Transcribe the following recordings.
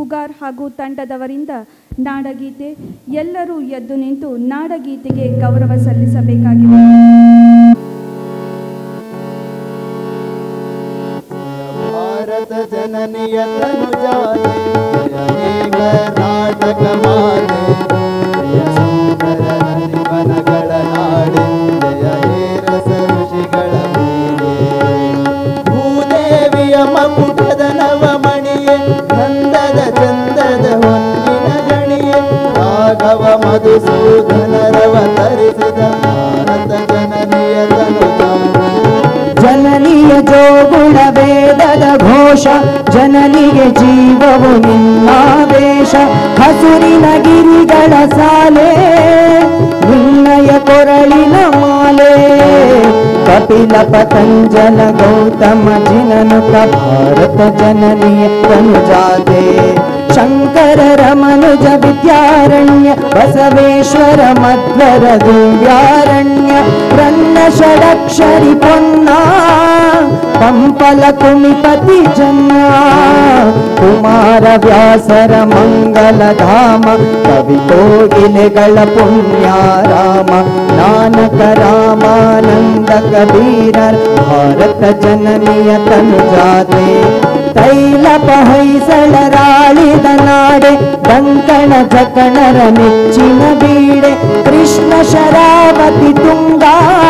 ಹೂಗಾರ್ ಹಾಗೂ ತಂಡದವರಿಂದ ನಾಡಗೀತೆ ಎಲ್ಲರೂ ಎದ್ದು ನಿಂತು ನಾಡಗೀತೆಗೆ ಗೌರವ ಸಲ್ಲಿಸಬೇಕಾಗಿದೆ ಭಾರತ ಜನನಿಯ ತನುಜಾತೆ ಜಯ ಹೇ ಕರ್ನಾಟಕ ಮಾತೆ ಜಯ ಸುಂದರ ನದಿವನಗಳ ನಾಡೆ ಜಯ ಹೇ ರಸ ಋಷಿಗಳ ಮೇಲೆ ಭೂದೇವಿಯ ಮಕುಟದ ನವಮಣಿಯೇ ನಂದದ ಚಂದದ ಹೊನ್ನಿನ ಗಣಿಯೇ ರಾಘವ ಮಧುಸೂದನರವತರಿಸಿದ ಭಾರತ ಜನನಿಯ ತನುಜಾತೆ ಜನನಿಯ ಜೋಗುಣ ವೇದದ ಘೋಷ ಜನನಿಗೆ ಜೀವವು ನಿನ್ನಾವೇಶ ಹಸುರಿನ ಗಿರಿಗಳ ಸಾಲೆ ನಿನ್ನಯ ಕೊರಳಿನ ಮಾಲೆ ಕಪಿಲ ಪತಂಜಲ ಗೌತಮ ಜಿನನುತ ಭಾರತ ಜನನಿಯ ತನುಜಾತೆ ಶಂಕರ ರಮನುಜ ವಿದ್ಯಾರಣ್ಯ ಬಸವೇಶ್ವರ ಮಧ್ವರ ದಿವ್ಯಾರಣ್ಯ ರನ್ನ ಷಡಕ್ಷರಿ ಪೊನ್ನ ಪಂಪಲ ಕುಮಿಪತಿ ಜನ್ನ ಕುಮಾರ ವ್ಯಾಸರ ಮಂಗಲ ಧಾಮ ಕವಿ ಕೋಗಿಲೆಗಳ ಪುಣ್ಯಾರಾಮ ನಾನಕ ರಾಮಾನಂದ ಕಬೀರರ್ ಭಾರತ ಜನನಿಯ ತನುಜಾತೆ ತೈಲ ಪಹೈಸಳರಾಳಿದ ನಾಡೆ ಕಂಕಣ ಜಕಣರ ನೆಚ್ಚಿನ ಬೀಡೆ ಕೃಷ್ಣ ಶರಾವತಿ ತುಂಗ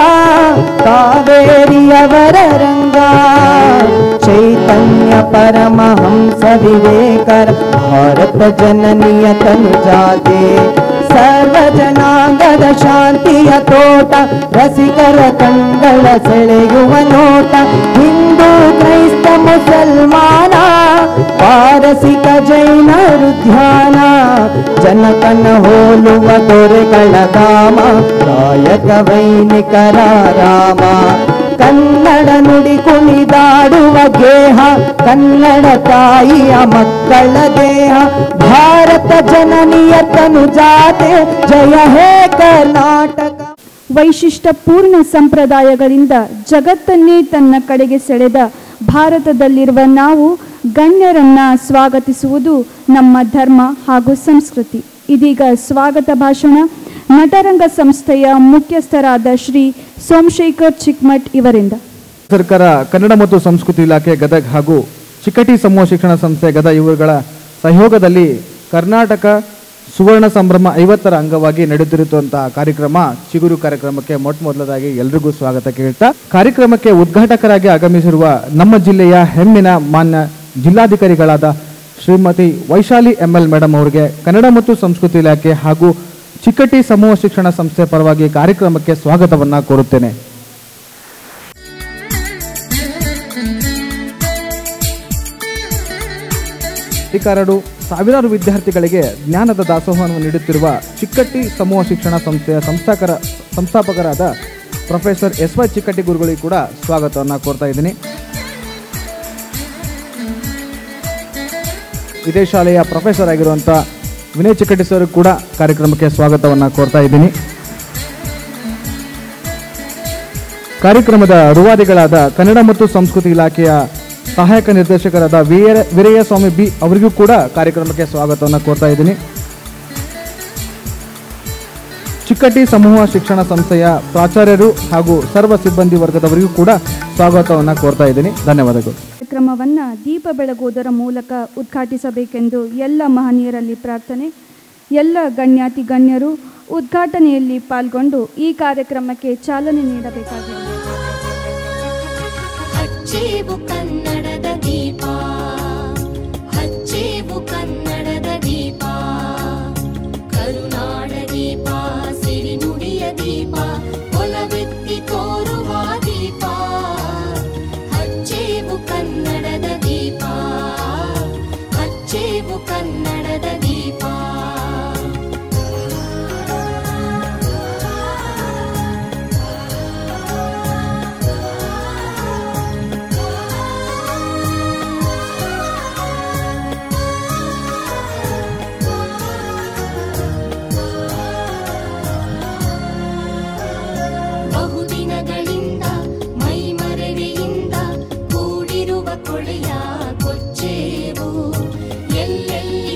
ಕಾವೇರಿಯವರ ರಂಗ ಚೈತನ್ಯ ಪರಮಹಂಸ ವಿವೇಕರ ಭಾರತ ಜನನಿಯ ತನುಜಾತೆ ಸರ್ವ ಜನಾಂಗದ ಶಾಂತಿಯ ತೋಟ ರಸಿಕರ ಕಂಗಳ ಸೆಳೆಯುವ ನೋಟ ಹಿಂದೂ ಕ್ರೈಸ್ತ ಮುಸಲ್ಮಾನ ಪಾರಸಿಕ ಜೈನರು ಧ್ಯಾನ ಜನಕನ ಹೋಲುವ ದೊರೆಗಳ ಧಾಮ ಕಾಯಕ ವೈನಿಕರ ರಾಮ ಕನ್ನಡ ನುಡಿ ಕುಣಿದಾಡುವ ಗೇಹ ಕನ್ನಡ ತಾಯಿಯ ಮಕ್ಕಳ ದೇಹ ಭಾರತ ಜನನಿಯ ತನುಜಾತೆ ಜಯ ಹೇ ಕರ್ನಾಟಕ ವೈಶಿಷ್ಟ್ಯಪೂರ್ಣ ಸಂಪ್ರದಾಯಗಳಿಂದ ಜಗತ್ತನ್ನೇ ತನ್ನ ಕಡೆಗೆ ಸೆಳೆದ ಭಾರತದಲ್ಲಿರುವ ನಾವು ಗಣ್ಯರನ್ನ ಸ್ವಾಗತಿಸುವುದು ನಮ್ಮ ಧರ್ಮ ಹಾಗೂ ಸಂಸ್ಕೃತಿ ಇದೀಗ ಸ್ವಾಗತ ಭಾಷಣ ನಟರಂಗ ಸಂಸ್ಥೆಯ ಮುಖ್ಯಸ್ಥರಾದ ಶ್ರೀ ಸೋಮಶೇಖರ್ ಚಿಕ್ಮಠ್ ಇವರಿಂದ ಸರ್ಕಾರ ಕನ್ನಡ ಮತ್ತು ಸಂಸ್ಕೃತಿ ಇಲಾಖೆ ಗದಗ್ ಹಾಗೂ ಚಿಕ್ಕಟಿ ಸಮೂಹ ಶಿಕ್ಷಣ ಸಂಸ್ಥೆ ಗದಗ ಇವರುಗಳ ಸಹಯೋಗದಲ್ಲಿ ಕರ್ನಾಟಕ ಸುವರ್ಣ ಸಂಭ್ರಮ ಐವತ್ತರ ಅಂಗವಾಗಿ ನಡೆಯುತ್ತಿರುವಂತಹ ಕಾರ್ಯಕ್ರಮ ಚಿಗುರು ಕಾರ್ಯಕ್ರಮಕ್ಕೆ ಮೊಟ್ಟ ಮೊದಲದಾಗಿ ಎಲ್ರಿಗೂ ಸ್ವಾಗತ ಕೇಳ್ತಾ ಕಾರ್ಯಕ್ರಮಕ್ಕೆ ಉದ್ಘಾಟಕರಾಗಿ ಆಗಮಿಸಿರುವ ನಮ್ಮ ಜಿಲ್ಲೆಯ ಹೆಮ್ಮಿನ ಮಾನ್ಯ ಜಿಲ್ಲಾಧಿಕಾರಿಗಳಾದ Shrimati Vaishali M L madam ಅವರಿಗೆ ಕನ್ನಡ ಮತ್ತು ಸಂಸ್ಕೃತಿ ಇಲಾಖೆ ಹಾಗೂ ಚಿಕ್ಕಟಿ ಸಮೂಹ ಶಿಕ್ಷಣ ಸಂಸ್ಥೆ ಪರವಾಗಿ ಕಾರ್ಯಕ್ರಮಕ್ಕೆ ಸ್ವಾಗತವನ್ನ ಕೋರುತ್ತೇನೆ ಅಧಿಕಾರರು ಸಾವಿರಾರು ವಿದ್ಯಾರ್ಥಿಗಳಿಗೆ ಜ್ಞಾನದ ದಾಸೋಹವನ್ನು ನೀಡುತ್ತಿರುವ ಚಿಕ್ಕಟ್ಟಿ ಸಮೂಹ ಶಿಕ್ಷಣ ಸಂಸ್ಥೆಯ ಸಂಸ್ಥಾಕರ ಸಂಸ್ಥಾಪಕರಾದ ಪ್ರೊಫೆಸರ್ ಎಸ್ ವೈ ಚಿಕ್ಕಟ್ಟಿ ಗುರುಗಳಿಗೆ ಕೂಡ ಸ್ವಾಗತವನ್ನು ಕೋರ್ತಾ ಇದ್ದೀನಿ ಇದೇ ಶಾಲೆಯ ಪ್ರೊಫೆಸರ್ ಆಗಿರುವಂಥ ವಿನಯ್ ಚಿಕ್ಕಟ್ಟಿ ಸರ್ ಕೂಡ ಕಾರ್ಯಕ್ರಮಕ್ಕೆ ಸ್ವಾಗತವನ್ನು ಕೋರ್ತಾ ಇದ್ದೀನಿ ಕಾರ್ಯಕ್ರಮದ ರೂವಾರಿಗಳಾದ ಕನ್ನಡ ಮತ್ತು ಸಂಸ್ಕೃತಿ ಇಲಾಖೆಯ ಸಹಾಯಕ ನಿರ್ದೇಶಕರಾದ ವೀರ ವೀರಯ್ಯ ಸ್ವಾಮಿ ಬಿ ಅವರಿಗೂ ಕೂಡ ಕಾರ್ಯಕ್ರಮಕ್ಕೆ ಸ್ವಾಗತವನ್ನು ಕೋರ್ತಾ ಇದ್ದೀನಿ ಚಿಕ್ಕಟ್ಟಿ ಸಮೂಹ ಶಿಕ್ಷಣ ಸಂಸ್ಥೆಯ ಪ್ರಾಚಾರ್ಯರು ಹಾಗೂ ಸರ್ವ ಸಿಬ್ಬಂದಿ ವರ್ಗದವರಿಗೂ ಕೂಡ ಸ್ವಾಗತವನ್ನು ಕೋರ್ತಾ ಇದ್ದೀನಿ ಧನ್ಯವಾದಗಳು ಕಾರ್ಯಕ್ರಮವನ್ನ ದೀಪ ಬೆಳಗುವುದರ ಮೂಲಕ ಉದ್ಘಾಟಿಸಬೇಕೆಂದು ಎಲ್ಲ ಮಹನೀಯರಲ್ಲಿ ಪ್ರಾರ್ಥನೆ ಎಲ್ಲ ಗಣ್ಯಾತಿ ಗಣ್ಯರು ಉದ್ಘಾಟನೆಯಲ್ಲಿ ಪಾಲ್ಗೊಂಡು ಈ ಕಾರ್ಯಕ್ರಮಕ್ಕೆ ಚಾಲನೆ ನೀಡಬೇಕಾಗಿದೆ ಹಚ್ಚೇವು ಕನ್ನಡದ ದೀಪ ಹಚ್ಚೇವು ಕನ್ನಡದ ದೀಪ ಕರುನಾಡ ದೀಪ ಸಿರಿನುಡಿಯ ದೀಪ ಒಲವೆತ್ತಿ ತೋರುವ ದೀಪ ಹಚ್ಚೇವು ಕನ್ನಡದ ದೀಪ ಹಚ್ಚೇವು ಕನ್ನಡದ ದೀಪ ಬಹುದಿನಗಳಿಂದ ಮೈಮರೆವೆಯಿಂದ ಕೂಡಿರುವ ಕೊಳೆಯ ಕೊಚ್ಚೇವು ಎಲ್ಲೆಲ್ಲಿ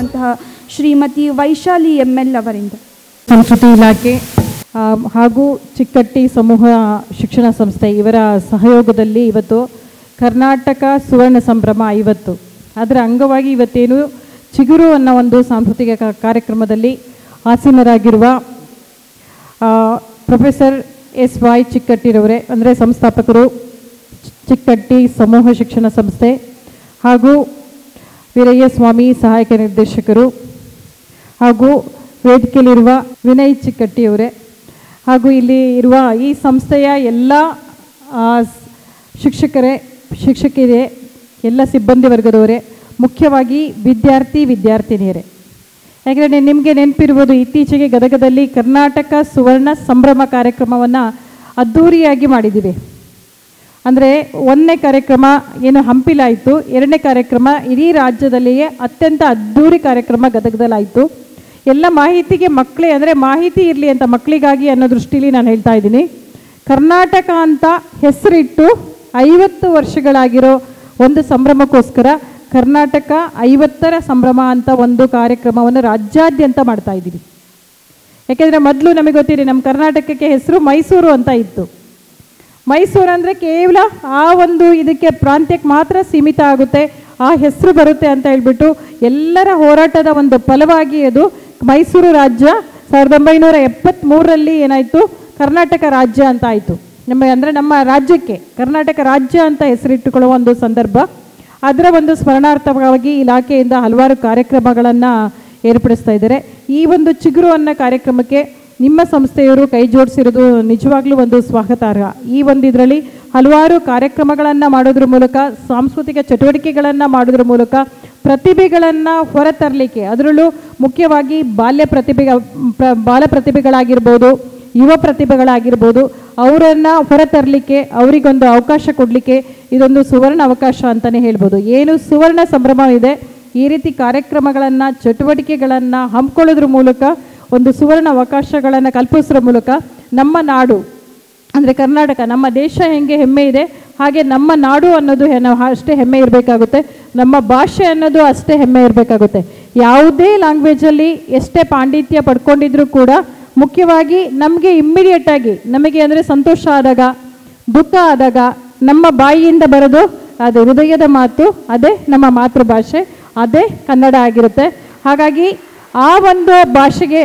ನೀಡಿರುವಂತಹ ಶ್ರೀಮತಿ ವೈಶಾಲಿ ಎಂ ಎಲ್ ಅವರಿಂದ ಸಂಸ್ಕೃತಿ ಇಲಾಖೆ ಆ, ಹಾಗೂ ಚಿಕ್ಕಟ್ಟಿ ಸಮೂಹ ಶಿಕ್ಷಣ ಸಂಸ್ಥೆ ಇವರ ಸಹಯೋಗದಲ್ಲಿ ಇವತ್ತು ಕರ್ನಾಟಕ ಸುವರ್ಣ ಸಂಭ್ರಮ ಐವತ್ತು ಅದರ ಅಂಗವಾಗಿ ಇವತ್ತೇನು ಚಿಗುರು ಅನ್ನೋ ಒಂದು ಸಾಂಸ್ಕೃತಿಕ ಕ- ಕಾರ್ಯಕ್ರಮದಲ್ಲಿ ಆಸೀನರಾಗಿರುವ ಆ, ಪ್ರೊಫೆಸರ್ ಎಸ್ ವೈ ಚಿಕ್ಕಟ್ಟಿರವರೇ ಅಂದರೆ ಸಂಸ್ಥಾಪಕರು ಚಿ- ಚಿಕ್ಕಟ್ಟಿ ಸಮೂಹ ಶಿಕ್ಷಣ ಸಂಸ್ಥೆ ಹಾಗೂ ವೀರಯ್ಯ ಸ್ವಾಮಿ ಸಹಾಯಕ ನಿರ್ದೇಶಕರು ಹಾಗೂ ವೇದಿಕೆಯಲ್ಲಿರುವ ವಿನಯ್ ಚಿಕ್ಕಟ್ಟಿಯವರೇ ಹಾಗೂ ಇಲ್ಲಿ ಇರುವ ಈ ಸಂಸ್ಥೆಯ ಎಲ್ಲ ಆ, ಸ್- ಶಿಕ್ಷಕರೇ ಶಿಕ್ಷಕಿಯರೇ ಎಲ್ಲ ಸಿಬ್ಬಂದಿ ವರ್ಗದವರೇ ಮುಖ್ಯವಾಗಿ ವಿದ್ಯಾರ್ಥಿ ವಿದ್ಯಾರ್ಥಿನಿಯರೇ ಯಾಕಂದರೆ ನಿಮಗೆ ನೆನಪಿರ್ಬೋದು ಇತ್ತೀಚೆಗೆ ಗದಗದಲ್ಲಿ ಕರ್ನಾಟಕ ಸುವರ್ಣ ಸಂಭ್ರಮ ಕಾರ್ಯಕ್ರಮವನ್ನು ಅದ್ಧೂರಿಯಾಗಿ ಮಾಡಿದ್ದೀವಿ ಅಂದರೆ ಒಂದನೇ ಕಾರ್ಯಕ್ರಮ ಏನು ಹಂಪಿಲಾಯಿತು ಎರಡನೇ ಕಾರ್ಯಕ್ರಮ ಇಡೀ ರಾಜ್ಯದಲ್ಲಿಯೇ ಅತ್ಯಂತ ಅದ್ಧೂರಿ ಕಾರ್ಯಕ್ರಮ ಗದಗದಲ್ಲಾಯಿತು ಎಲ್ಲ ಮಾಹಿತಿಗೆ ಮಕ್ಕಳೇ ಅಂದರೆ ಮಾಹಿತಿ ಇರಲಿ ಅಂತ ಮಕ್ಕಳಿಗಾಗಿ ಅನ್ನೋ ದೃಷ್ಟಿಲಿ ನಾನು ಹೇಳ್ತಾ ಇದ್ದೀನಿ ಕರ್ನಾಟಕ ಅಂತ ಹೆಸರಿಟ್ಟು ಐವತ್ತು ವರ್ಷಗಳಾಗಿರೋ ಒಂದು ಸಂಭ್ರಮಕ್ಕೋಸ್ಕರ ಕರ್ನಾಟಕ ಐವತ್ತರ ಸಂಭ್ರಮ ಅಂತ ಒಂದು ಕಾರ್ಯಕ್ರಮವನ್ನು ರಾಜ್ಯಾದ್ಯಂತ ಮಾಡ್ತಾ ಇದ್ದೀವಿ ಯಾಕೆಂದರೆ ಮೊದಲು ನಮಗೆ ಗೊತ್ತಿದೆ ನಮ್ಮ ಕರ್ನಾಟಕಕ್ಕೆ ಹೆಸರು ಮೈಸೂರು ಅಂತ ಇತ್ತು ಮೈಸೂರು ಅಂದರೆ ಕೇವಲ ಆ ಒಂದು ಇದಕ್ಕೆ ಪ್ರಾಂತ್ಯಕ್ಕೆ ಮಾತ್ರ ಸೀಮಿತ ಆಗುತ್ತೆ ಆ ಹೆಸರು ಬರುತ್ತೆ ಅಂತ ಹೇಳ್ಬಿಟ್ಟು ಎಲ್ಲರ ಹೋರಾಟದ ಒಂದು ಫಲವಾಗಿ ಅದು ಮೈಸೂರು ರಾಜ್ಯ ಸಾವಿರದ ಒಂಬೈನೂರ ಎಪ್ಪತ್ತ್ಮೂರರಲ್ಲಿ ಏನಾಯಿತು ಕರ್ನಾಟಕ ರಾಜ್ಯ ಅಂತ ಆಯಿತು ನಮ್ಮ ಅಂದರೆ ನಮ್ಮ ರಾಜ್ಯಕ್ಕೆ ಕರ್ನಾಟಕ ರಾಜ್ಯ ಅಂತ ಹೆಸರಿಟ್ಟುಕೊಳ್ಳುವ ಒಂದು ಸಂದರ್ಭ ಅದರ ಒಂದು ಸ್ಮರಣಾರ್ಥವಾಗಿ ಇಲಾಖೆಯಿಂದ ಹಲವಾರು ಕಾರ್ಯಕ್ರಮಗಳನ್ನು ಏರ್ಪಡಿಸ್ತಾ ಇದ್ದಾರೆ ಈ ಒಂದು ಚಿಗುರು ಅನ್ನೋ ಕಾರ್ಯಕ್ರಮಕ್ಕೆ ನಿಮ್ಮ ಸಂಸ್ಥೆಯವರು ಕೈ ಜೋಡಿಸಿರೋದು ನಿಜವಾಗ್ಲೂ ಒಂದು ಸ್ವಾಗತಾರ್ಹ ಈ ಒಂದು ಇದರಲ್ಲಿ ಹಲವಾರು ಕಾರ್ಯಕ್ರಮಗಳನ್ನು ಮಾಡೋದ್ರ ಮೂಲಕ ಸಾಂಸ್ಕೃತಿಕ ಚಟುವಟಿಕೆಗಳನ್ನು ಮಾಡೋದ್ರ ಮೂಲಕ ಪ್ರತಿಭೆಗಳನ್ನು ಹೊರತರಲಿಕ್ಕೆ ಅದರಲ್ಲೂ ಮುಖ್ಯವಾಗಿ ಬಾಲ್ಯ ಪ್ರತಿಭೆ ಪ್ರ- ಬಾಲ ಪ್ರತಿಭೆಗಳಾಗಿರ್ಬೋದು ಯುವ ಪ್ರತಿಭೆಗಳಾಗಿರ್ಬೋದು ಅವರನ್ನು ಹೊರತರಲಿಕ್ಕೆ ಅವರಿಗೊಂದು ಅವಕಾಶ ಕೊಡಲಿಕ್ಕೆ ಇದೊಂದು ಸುವರ್ಣ ಅವಕಾಶ ಅಂತಲೇ ಹೇಳ್ಬೋದು ಏನು ಸುವರ್ಣ ಸಂಭ್ರಮ ಇದೆ ಈ ರೀತಿ ಕಾರ್ಯಕ್ರಮಗಳನ್ನು ಚಟುವಟಿಕೆಗಳನ್ನು ಹಮ್ಮಿಕೊಳ್ಳೋದ್ರ ಮೂಲಕ ಒಂದು ಸುವರ್ಣ ಅವಕಾಶಗಳನ್ನು ಕಲ್ಪಿಸೋದ್ರ ಮೂಲಕ ನಮ್ಮ ನಾಡು ಅಂದರೆ ಕರ್ನಾಟಕ ನಮ್ಮ ದೇಶ ಹೆಂಗೆ ಹೆಮ್ಮೆ ಇದೆ ಹಾಗೆ ನಮ್ಮ ನಾಡು ಅನ್ನೋದು ಹೆ- ನಾವು ಅಷ್ಟೇ ಹೆಮ್ಮೆ ಇರಬೇಕಾಗುತ್ತೆ ನಮ್ಮ ಭಾಷೆ ಅನ್ನೋದು ಅಷ್ಟೇ ಹೆಮ್ಮೆ ಇರಬೇಕಾಗುತ್ತೆ ಯಾವುದೇ ಲ್ಯಾಂಗ್ವೇಜಲ್ಲಿ ಎಷ್ಟೇ ಪಾಂಡಿತ್ಯ ಪಡ್ಕೊಂಡಿದ್ರೂ ಕೂಡ ಮುಖ್ಯವಾಗಿ ನಮಗೆ ಇಮ್ಮಿಡಿಯೇಟ್ ಆಗಿ ನಮಗೆ ಅಂದರೆ ಸಂತೋಷ ಆದಾಗ ದುಃಖ ಆದಾಗ ನಮ್ಮ ಬಾಯಿಯಿಂದ ಬರೋದು ಅದು ಹೃದಯದ ಮಾತು ಅದೇ ನಮ್ಮ ಮಾತೃಭಾಷೆ ಅದೇ ಕನ್ನಡ ಆಗಿರುತ್ತೆ ಹಾಗಾಗಿ ಆ ಒಂದು ಭಾಷೆಗೆ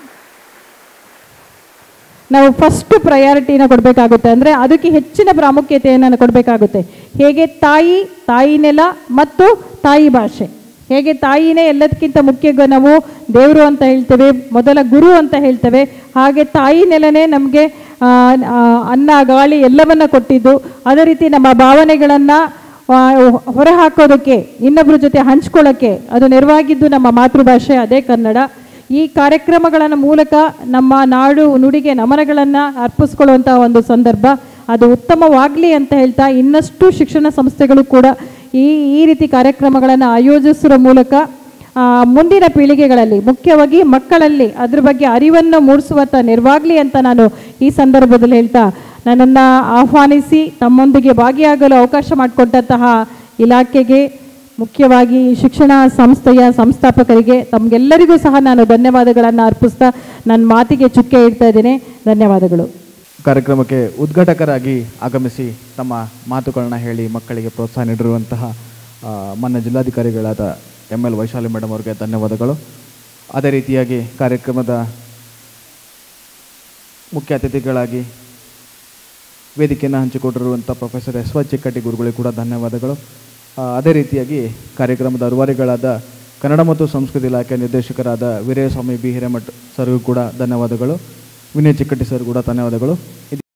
ನಾವು ಫಸ್ಟ್ ಪ್ರಯಾರಿಟಿನ ಕೊಡಬೇಕಾಗುತ್ತೆ ಅಂದರೆ ಅದಕ್ಕೆ ಹೆಚ್ಚಿನ ಪ್ರಾಮುಖ್ಯತೆಯನ್ನು ಕೊಡಬೇಕಾಗುತ್ತೆ ಹೇಗೆ ತಾಯಿ ತಾಯಿ ನೆಲ ಮತ್ತು ತಾಯಿ ಭಾಷೆ ಹೇಗೆ ತಾಯಿನೇ ಎಲ್ಲದಕ್ಕಿಂತ ಮುಖ್ಯ ಗ- ನಾವು ದೇವರು ಅಂತ ಹೇಳ್ತೇವೆ ಮೊದಲ ಗುರು ಅಂತ ಹೇಳ್ತೇವೆ ಹಾಗೆ ತಾಯಿ ನೆಲನೇ ನಮಗೆ ಅನ್ನ ಗಾಳಿ ಎಲ್ಲವನ್ನ ಕೊಟ್ಟಿದ್ದು ಅದೇ ರೀತಿ ನಮ್ಮ ಭಾವನೆಗಳನ್ನು ಹೊರ ಹಾಕೋದಕ್ಕೆ ಇನ್ನೊಬ್ಬರ ಜೊತೆ ಹಂಚ್ಕೊಳ್ಳೋಕ್ಕೆ ಅದು ನೆರವಾಗಿದ್ದು ನಮ್ಮ ಮಾತೃಭಾಷೆ ಅದೇ ಕನ್ನಡ ಈ ಕಾರ್ಯಕ್ರಮಗಳ ಮೂಲಕ ನಮ್ಮ ನಾಡು ನುಡಿಗೆ ನಮನಗಳನ್ನು ಅರ್ಪಿಸ್ಕೊಳ್ಳುವಂಥ ಒಂದು ಸಂದರ್ಭ ಅದು ಉತ್ತಮವಾಗಲಿ ಅಂತ ಹೇಳ್ತಾ ಇನ್ನಷ್ಟು ಶಿಕ್ಷಣ ಸಂಸ್ಥೆಗಳು ಕೂಡ ಈ ಈ ರೀತಿ ಕಾರ್ಯಕ್ರಮಗಳನ್ನು ಆಯೋಜಿಸುವ ಮೂಲಕ ಆ, ಮುಂದಿನ ಪೀಳಿಗೆಗಳಲ್ಲಿ ಮುಖ್ಯವಾಗಿ ಮಕ್ಕಳಲ್ಲಿ ಅದ್ರ ಬಗ್ಗೆ ಅರಿವನ್ನು ಮೂಡಿಸುವಂಥ ನೆರವಾಗಲಿ ಅಂತ ನಾನು ಈ ಸಂದರ್ಭದಲ್ಲಿ ಹೇಳ್ತಾ ನನ್ನನ್ನು ಆಹ್ವಾನಿಸಿ ತಮ್ಮೊಂದಿಗೆ ಭಾಗಿಯಾಗಲು ಅವಕಾಶ ಮಾಡಿಕೊಟ್ಟಂತಹ ಇಲಾಖೆಗೆ ಮುಖ್ಯವಾಗಿ ಶಿಕ್ಷಣ ಸಂಸ್ಥೆಯ ಸಂಸ್ಥಾಪಕರಿಗೆ ತಮಗೆಲ್ಲರಿಗೂ ಸಹ ನಾನು ಧನ್ಯವಾದಗಳನ್ನು ಅರ್ಪಿಸ್ತಾ ನನ್ನ ಮಾತಿಗೆ ಚುಕ್ಕೆ ಇಡ್ತಾ ಇದ್ದೇನೆ ಧನ್ಯವಾದಗಳು ಕಾರ್ಯಕ್ರಮಕ್ಕೆ ಉದ್ಘಾಟಕರಾಗಿ ಆಗಮಿಸಿ ತಮ್ಮ ಮಾತುಗಳನ್ನ ಹೇಳಿ ಮಕ್ಕಳಿಗೆ ಪ್ರೋತ್ಸಾಹ ನೀಡಿರುವಂತಹ ಆ, ಮಾನ್ಯ ಜಿಲ್ಲಾಧಿಕಾರಿಗಳಾದ ಎಮ್ ಎಲ್ ವೈಶಾಲಿ ಮೇಡಮ್ ಅವರಿಗೆ ಧನ್ಯವಾದಗಳು ಅದೇ ರೀತಿಯಾಗಿ ಕಾರ್ಯಕ್ರಮದ ಮುಖ್ಯ ಅತಿಥಿಗಳಾಗಿ ವೇದಿಕೆಯನ್ನು ಹಂಚಿಕೊಟ್ಟಿರುವಂಥ ಪ್ರೊಫೆಸರ್ ಎಸ್ ವೈ ಚಿಕ್ಕಟ್ಟಿ ಗುರುಗಳಿಗೆ ಕೂಡ ಧನ್ಯವಾದಗಳು ಆ, ಅದೇ ರೀತಿಯಾಗಿ ಕಾರ್ಯಕ್ರಮದ ರೂವಾರಿಗಳಾದ ಕನ್ನಡ ಮತ್ತು ಸಂಸ್ಕೃತಿ ಇಲಾಖೆ ನಿರ್ದೇಶಕರಾದ ವೀರಯ್ಯಸ್ವಾಮಿ ಬಿ ಹಿರೇಮಠ್ ಸರ್ಗೂ ಕೂಡ ಧನ್ಯವಾದಗಳು ವಿನಯ್ ಚಿಕ್ಕಟ್ಟಿ ಸರ್ ಕೂಡ ಧನ್ಯವಾದಗಳು